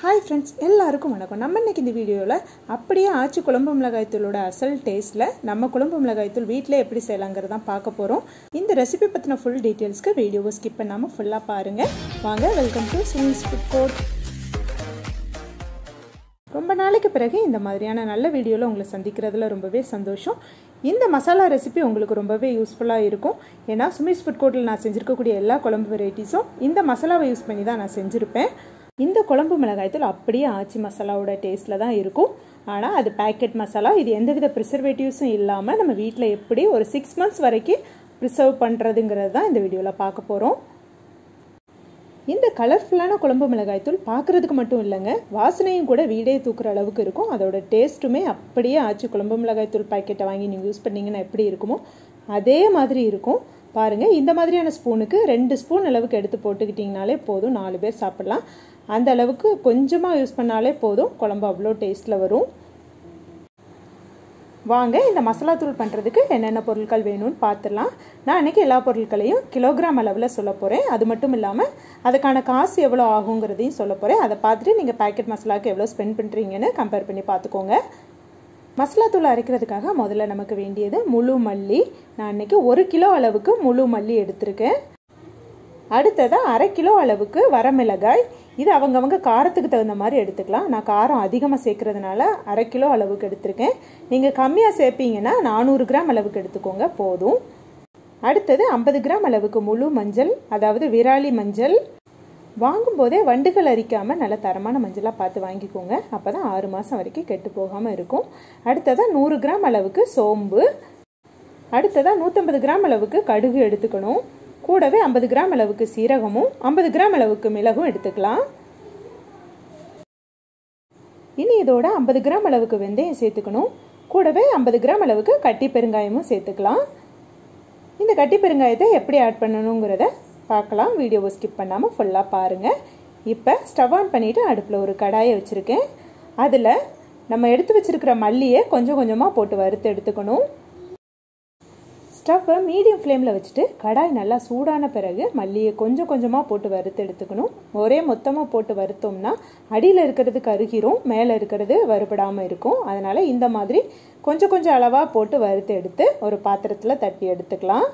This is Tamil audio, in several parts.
ஹாய் ஃப்ரெண்ட்ஸ் எல்லாருக்கும் வணக்கம் நம்ம இன்னைக்கு இந்த வீடியோவில் அப்படியே ஆச்சி குழம்பு மிளகாய்த்தூளோட அசல் டேஸ்ட்டில் நம்ம குழம்பு மிளகாய்த்தூள் வீட்டில் எப்படி செய்யலாங்கிறது தான் பார்க்க போகிறோம் இந்த ரெசிபி பற்றின ஃபுல் டீட்டெயில்ஸ்க்கு வீடியோவை ஸ்கிப் பண்ணாமல் ஃபுல்லாக பாருங்கள் வாங்க welcome to Sunil's food court ரொம்ப நாளைக்கு பிறகு இந்த மாதிரியான நல்ல வீடியோவில் உங்களை சந்திக்கிறதுல ரொம்பவே சந்தோஷம் இந்த மசாலா ரெசிபி உங்களுக்கு ரொம்பவே யூஸ்ஃபுல்லாக இருக்கும் ஏன்னா சுமிஸ் ஃபுட் கோர்ட்டில் நான் செஞ்சுருக்கக்கூடிய எல்லா குழம்பு வெரைட்டிஸும் இந்த மசாலாவை யூஸ் பண்ணி தான் நான் செஞ்சுருப்பேன் இந்த குழம்பு மிளகாய்த்தூள் அப்படியே ஆச்சி மசாலாவோட டேஸ்ட்டில் தான் இருக்கும் ஆனால் அது பேக்கெட் மசாலா இது எந்தவித ப்ரிசர்வேட்டிவ்ஸும் இல்லாமல் நம்ம வீட்டில் எப்படி ஒரு சிக்ஸ் மந்த்ஸ் வரைக்கும் ப்ரிசர்வ் பண்ணுறதுங்கிறது தான் இந்த வீடியோவில் பார்க்க போகிறோம் இந்த கலர்ஃபுல்லான குழம்பு மிளகாய்த்தூள் பார்க்குறதுக்கு மட்டும் இல்லைங்க வாசனையும் கூட வீடே தூக்குற அளவுக்கு இருக்கும் அதோட டேஸ்ட்டுமே அப்படியே ஆச்சு குழம்பு மிளகாய்த்தூள் பாக்கெட்டை வாங்கி நீங்கள் யூஸ் பண்ணிங்கன்னா எப்படி இருக்குமோ அதே மாதிரி இருக்கும் பாருங்கள் இந்த மாதிரியான ஸ்பூனுக்கு ரெண்டு ஸ்பூன் அளவுக்கு எடுத்து போட்டுக்கிட்டிங்கனாலே போதும் நாலு பேர் சாப்பிட்லாம் அந்த அளவுக்கு கொஞ்சமாக யூஸ் பண்ணாலே போதும் குழம்பு அவ்வளோ டேஸ்ட்டில் வரும் வாங்க இந்த மசாலா தூள் பண்ணுறதுக்கு என்னென்ன பொருட்கள் வேணும்னு பார்த்துடலாம் நான் இன்றைக்கி எல்லா பொருட்களையும் கிலோகிராம் அளவில் சொல்ல போகிறேன் அது மட்டும் இல்லாமல் அதுக்கான காசு எவ்வளோ ஆகுங்கிறதையும் சொல்ல போகிறேன் அதை பார்த்துட்டு நீங்கள் பேக்கெட் மசாலாவுக்கு எவ்வளோ ஸ்பெண்ட் பண்ணுறீங்கன்னு கம்பேர் பண்ணி பார்த்துக்கோங்க மசாலா தூள் அரைக்கிறதுக்காக முதல்ல நமக்கு வேண்டியது முழு மல்லி நான் இன்றைக்கி ஒரு கிலோ அளவுக்கு முழு மல்லி எடுத்திருக்கேன் அடுத்ததாக அரை கிலோ அளவுக்கு வரமிளகாய் இது அவங்கவங்க காரத்துக்கு தகுந்த மாதிரி எடுத்துக்கலாம் நான் காரம் அதிகமாக சேர்க்கறதுனால அரை கிலோ அளவுக்கு எடுத்திருக்கேன் நீங்கள் கம்மியாக சேர்ப்பீங்கன்னா நானூறு கிராம் அளவுக்கு எடுத்துக்கோங்க போதும் அடுத்தது ஐம்பது கிராம் அளவுக்கு முழு மஞ்சள் அதாவது விராலி மஞ்சள் வாங்கும்போதே வண்டுகள் அரிக்காமல் நல்ல தரமான மஞ்சளாக பார்த்து வாங்கிக்கோங்க அப்போ தான் ஆறு மாதம் வரைக்கும் கெட்டு போகாமல் இருக்கும் அடுத்ததாக நூறு கிராம் அளவுக்கு சோம்பு அடுத்ததாக நூற்றம்பது கிராம் அளவுக்கு கடுகு எடுத்துக்கணும் கூடவே ஐம்பது கிராம் அளவுக்கு சீரகமும் ஐம்பது கிராம் அளவுக்கு மிளகும் எடுத்துக்கலாம் இனி இதோட ஐம்பது கிராம் அளவுக்கு வெந்தயம் சேர்த்துக்கணும் கூடவே ஐம்பது கிராம் அளவுக்கு கட்டி பெருங்காயமும் சேர்த்துக்கலாம் இந்த கட்டி பெருங்காயத்தை எப்படி ஆட் பண்ணணுங்கிறத பார்க்கலாம் வீடியோவை ஸ்கிப் பண்ணாமல் ஃபுல்லாக பாருங்கள் இப்போ ஸ்டவ் ஆன் பண்ணிவிட்டு அடுப்பில் ஒரு கடாயை வச்சுருக்கேன் அதில் நம்ம எடுத்து வச்சுருக்கிற மல்லியை கொஞ்சம் கொஞ்சமாக போட்டு வறுத்து எடுத்துக்கணும் ஸ்டவ்வை மீடியம் ஃப்ளேமில் வச்சுட்டு கடாய் நல்லா சூடான பிறகு மல்லியை கொஞ்சம் கொஞ்சமாக போட்டு வறுத்து எடுத்துக்கணும் ஒரே மொத்தமாக போட்டு வறுத்தோம்னா அடியில் இருக்கிறது கருகிரும் மேலே இருக்கிறது வறுபடாமல் இருக்கும் அதனால் இந்த மாதிரி கொஞ்சம் கொஞ்சம் அளவாக போட்டு வறுத்து எடுத்து ஒரு பாத்திரத்தில் தட்டி எடுத்துக்கலாம்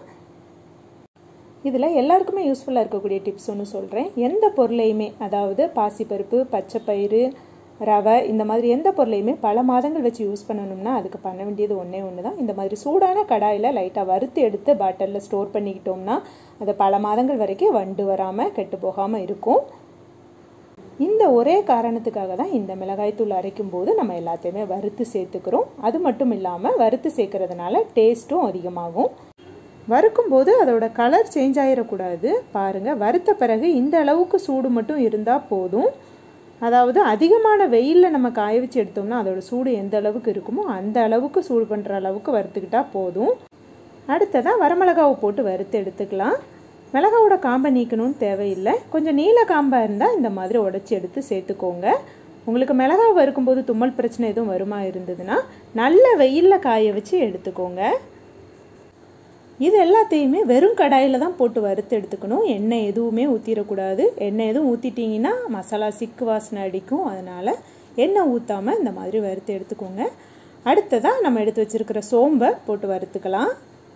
இதில் எல்லாருக்குமே யூஸ்ஃபுல்லாக இருக்கக்கூடிய டிப்ஸ் ஒன்று சொல்கிறேன் எந்த பொருளையுமே அதாவது பாசிப்பருப்பு பச்சைப்பயிறு ரவை இந்த மாதிரி எந்த பொருளையுமே பல மாதங்கள் வச்சு யூஸ் பண்ணணும்னா அதுக்கு பண்ண வேண்டியது ஒன்றே ஒன்று தான் இந்த மாதிரி சூடான கடாயில் லைட்டாக வறுத்து எடுத்து பாட்டிலில் ஸ்டோர் பண்ணிக்கிட்டோம்னா அது பல மாதங்கள் வரைக்கும் வண்டு வராமல் கெட்டு போகாமல் இருக்கும் இந்த ஒரே காரணத்துக்காக தான் இந்த மிளகாய்த்தூள் அரைக்கும் போது நம்ம எல்லாத்தையுமே வறுத்து சேர்த்துக்கிறோம் அது மட்டும் இல்லாமல் வறுத்து சேர்க்கறதுனால டேஸ்ட்டும் அதிகமாகும் வறுக்கும் போது அதோட கலர் சேஞ்ச் ஆகிடக்கூடாது பாருங்கள் வறுத்த பிறகு இந்த அளவுக்கு சூடு மட்டும் இருந்தால் போதும் அதாவது அதிகமான வெயிலில் நம்ம காய வச்சு எடுத்தோம்னா அதோட சூடு எந்த அளவுக்கு இருக்குமோ அந்த அளவுக்கு சூடு பண்ணுற அளவுக்கு வறுத்துக்கிட்டால் போதும் அடுத்ததாக வரமிளகாவை போட்டு வறுத்து எடுத்துக்கலாம் மிளகாவோட காம்பை நீக்கணும்னு தேவையில்லை கொஞ்சம் நீல காம்பாக இருந்தால் இந்த மாதிரி உடச்சி எடுத்து சேர்த்துக்கோங்க உங்களுக்கு மிளகா வறுக்கும்போது தும்மல் பிரச்சனை எதுவும் வருமா இருந்ததுன்னா நல்ல வெயிலில் காய வச்சு எடுத்துக்கோங்க இது எல்லாத்தையுமே வெறும் கடாயில் தான் போட்டு வறுத்து எடுத்துக்கணும் எண்ணெய் எதுவுமே ஊற்றிடக்கூடாது எண்ணெய் எதுவும் ஊற்றிட்டிங்கன்னா மசாலா சிக்கு வாசனை அடிக்கும் அதனால் எண்ணெய் ஊற்றாமல் இந்த மாதிரி வறுத்து எடுத்துக்கோங்க அடுத்ததாக நம்ம எடுத்து வச்சுருக்கிற சோம்பை போட்டு வறுத்துக்கலாம்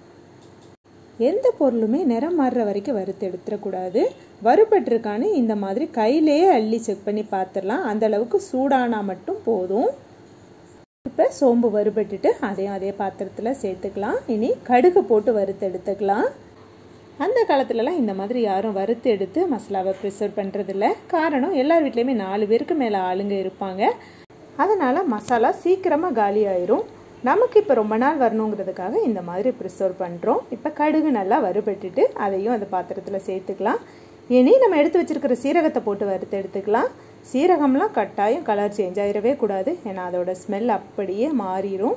எந்த பொருளுமே நிறம் மாறுற வரைக்கும் வறுத்து எடுத்துடக்கூடாது வறுபட்டிருக்கான்னு இந்த மாதிரி கையிலேயே அள்ளி செக் பண்ணி பார்த்துடலாம் அந்த அளவுக்கு சூடானால் மட்டும் போதும் இப்போ சோம்பு வறுபட்டுட்டு அதையும் அதே பாத்திரத்தில் சேர்த்துக்கலாம் இனி கடுகு போட்டு வறுத்து எடுத்துக்கலாம் அந்த காலத்துலலாம் இந்த மாதிரி யாரும் வறுத்து எடுத்து மசாலாவை ப்ரிசர்வ் பண்ணுறதில்ல காரணம் எல்லார் வீட்லேயுமே நாலு பேருக்கு மேலே ஆளுங்க இருப்பாங்க அதனால் மசாலா சீக்கிரமாக காலி ஆயிரும் நமக்கு இப்போ ரொம்ப நாள் வரணுங்கிறதுக்காக இந்த மாதிரி ப்ரிசர்வ் பண்ணுறோம் இப்போ கடுகு நல்லா வறுபட்டுட்டு அதையும் அந்த பாத்திரத்தில் சேர்த்துக்கலாம் இனி நம்ம எடுத்து வச்சுருக்கிற சீரகத்தை போட்டு வறுத்து எடுத்துக்கலாம் சீரகம்லாம் கட்டாயம் கலர் சேஞ்ச் ஆகிடவே கூடாது ஏன்னா அதோட ஸ்மெல் அப்படியே மாறிடும்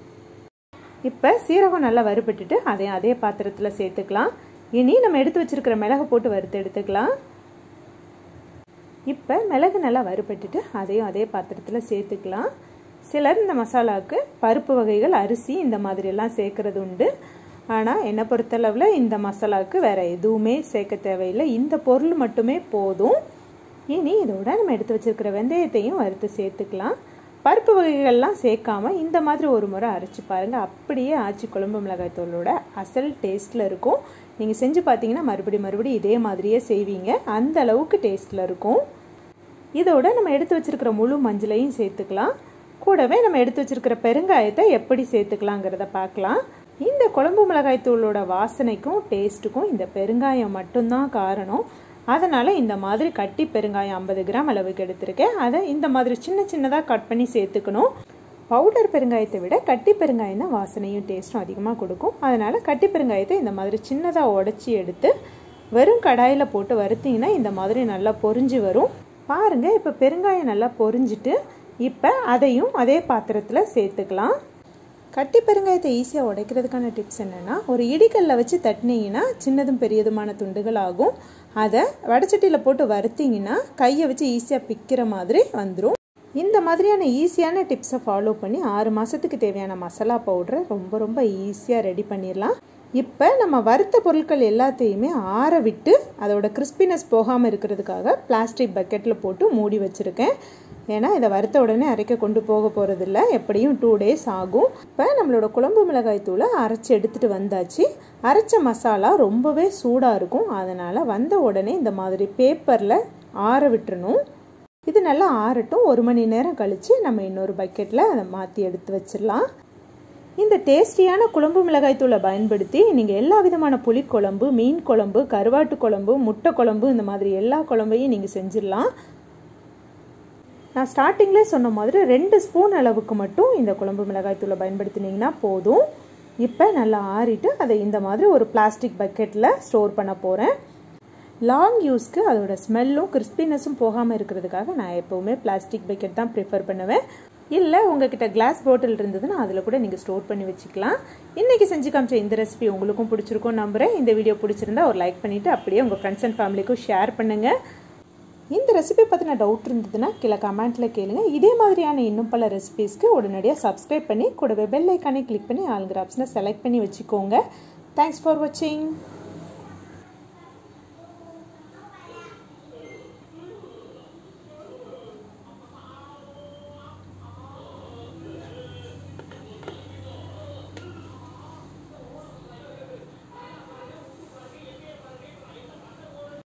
இப்போ சீரகம் நல்லா வறுபட்டுட்டு அதையும் அதே பாத்திரத்தில் சேர்த்துக்கலாம் இனி நம்ம எடுத்து வச்சுருக்கிற மிளகு போட்டு வறுத்து எடுத்துக்கலாம் இப்போ மிளகு நல்லா வறுபட்டுட்டு அதையும் அதே பாத்திரத்தில் சேர்த்துக்கலாம் சிலர் இந்த மசாலாவுக்கு பருப்பு வகைகள் அரிசி இந்த மாதிரியெல்லாம் சேர்க்குறது உண்டு ஆனால் என்னை பொறுத்தளவில் இந்த மசாலாவுக்கு வேறு எதுவுமே சேர்க்க தேவையில்லை இந்த பொருள் மட்டுமே போதும் இனி இதோட நம்ம எடுத்து வச்சிருக்கிற வெந்தயத்தையும் வறுத்து சேர்த்துக்கலாம் பருப்பு வகைகள்லாம் சேர்க்காம இந்த மாதிரி ஒரு முறை அரைச்சி பாருங்கள் அப்படியே ஆச்சி குழம்பு மிளகாய் தூளோட அசல் டேஸ்ட்டில் இருக்கும் நீங்கள் செஞ்சு பார்த்தீங்கன்னா மறுபடி மறுபடி இதே மாதிரியே செய்வீங்க அந்த அளவுக்கு டேஸ்ட்டில் இருக்கும் இதோட நம்ம எடுத்து வச்சிருக்கிற முழு மஞ்சளையும் சேர்த்துக்கலாம் கூடவே நம்ம எடுத்து வச்சிருக்கிற பெருங்காயத்தை எப்படி சேர்த்துக்கலாங்கிறத பார்க்கலாம் இந்த குழம்பு மிளகாய் தூளோட வாசனைக்கும் டேஸ்ட்டுக்கும் இந்த பெருங்காயம் மட்டும்தான் காரணம் அதனால் இந்த மாதிரி கட்டி பெருங்காயம் ஐம்பது கிராம் அளவுக்கு எடுத்திருக்கேன் அதை இந்த மாதிரி சின்ன சின்னதாக கட் பண்ணி சேர்த்துக்கணும் பவுடர் பெருங்காயத்தை விட கட்டி பெருங்காயம் தான் வாசனையும் டேஸ்ட்டும் அதிகமாக கொடுக்கும் அதனால் கட்டி பெருங்காயத்தை இந்த மாதிரி சின்னதாக உடச்சி எடுத்து வெறும் கடாயில் போட்டு வறுத்திங்கன்னா இந்த மாதிரி நல்லா பொரிஞ்சு வரும் பாருங்கள் இப்போ பெருங்காயம் நல்லா பொரிஞ்சிட்டு இப்போ அதையும் அதே பாத்திரத்தில் சேர்த்துக்கலாம் கட்டி பெருங்காயத்தை ஈஸியாக உடைக்கிறதுக்கான டிப்ஸ் என்னென்னா ஒரு இடிக்கல்ல வச்சு தட்டினீங்கன்னா சின்னதும் பெரியதுமான துண்டுகள் ஆகும் அதை வடச்சட்டியில் போட்டு வறுத்திங்கன்னா கையை வச்சு ஈஸியாக பிக்கிற மாதிரி வந்துடும் இந்த மாதிரியான ஈஸியான டிப்ஸை ஃபாலோ பண்ணி ஆறு மாதத்துக்கு தேவையான மசாலா பவுடரை ரொம்ப ரொம்ப ஈஸியாக ரெடி பண்ணிடலாம் இப்போ நம்ம வறுத்த பொருட்கள் எல்லாத்தையுமே ஆற விட்டு அதோட கிறிஸ்பினஸ் போகாமல் இருக்கிறதுக்காக பிளாஸ்டிக் பக்கெட்டில் போட்டு மூடி வச்சுருக்கேன் ஏன்னா இதை வறுத்த உடனே அரைக்க கொண்டு போக போகிறதில்ல எப்படியும் டூ டேஸ் ஆகும் இப்போ நம்மளோட குழம்பு மிளகாய் தூளை அரைச்சி எடுத்துகிட்டு வந்தாச்சு அரைச்ச மசாலா ரொம்பவே சூடாக இருக்கும் அதனால் வந்த உடனே இந்த மாதிரி பேப்பரில் ஆற விட்டுறணும் இது நல்லா ஆறட்டும் ஒரு மணி நேரம் கழித்து நம்ம இன்னொரு பக்கெட்டில் அதை மாற்றி எடுத்து வச்சிடலாம் இந்த டேஸ்டியான குழம்பு மிளகாய் தூளை பயன்படுத்தி நீங்கள் எல்லா விதமான புளிக்குழம்பு மீன் குழம்பு கருவாட்டு குழம்பு முட்டை குழம்பு இந்த மாதிரி எல்லா குழம்பையும் நீங்கள் செஞ்சிடலாம் நான் ஸ்டார்டிங்லேயே சொன்ன மாதிரி ரெண்டு ஸ்பூன் அளவுக்கு மட்டும் இந்த குழம்பு மிளகாய் தூளை பயன்படுத்தினீங்கன்னா போதும் இப்போ நல்லா ஆறிட்டு அதை இந்த மாதிரி ஒரு பிளாஸ்டிக் பக்கெட்டில் ஸ்டோர் பண்ண போகிறேன் லாங் யூஸ்க்கு அதோட ஸ்மெல்லும் கிறிஸ்பினஸும் போகாமல் இருக்கிறதுக்காக நான் எப்போவுமே பிளாஸ்டிக் பக்கெட் தான் ப்ரிஃபர் பண்ணுவேன் இல்லை உங்ககிட்ட கிளாஸ் பாட்டில் இருந்ததுன்னா அதில் கூட நீங்கள் ஸ்டோர் பண்ணி வச்சுக்கலாம் இன்றைக்கி செஞ்சு காமிச்ச இந்த ரெசிபி உங்களுக்கும் பிடிச்சிருக்கும் நம்புகிறேன் இந்த வீடியோ பிடிச்சிருந்தா ஒரு லைக் பண்ணிவிட்டு அப்படியே உங்கள் ஃப்ரெண்ட்ஸ் அண்ட் ஃபேமிலிக்கும் ஷேர் பண்ணுங்கள் இந்த ரெசிபி பற்றின டவுட் இருந்ததுன்னா கீழே கமெண்ட்டில் கேளுங்க இதே மாதிரியான இன்னும் பல ரெசிபீஸ்க்கு உடனடியாக சப்ஸ்கிரைப் பண்ணி கூடவே பெல் ஐக்கானே கிளிக் பண்ணி ஆளுங்கிற ஆப்ஷனை செலக்ட் பண்ணி வச்சுக்கோங்க தேங்க்ஸ் ஃபார் வாட்சிங்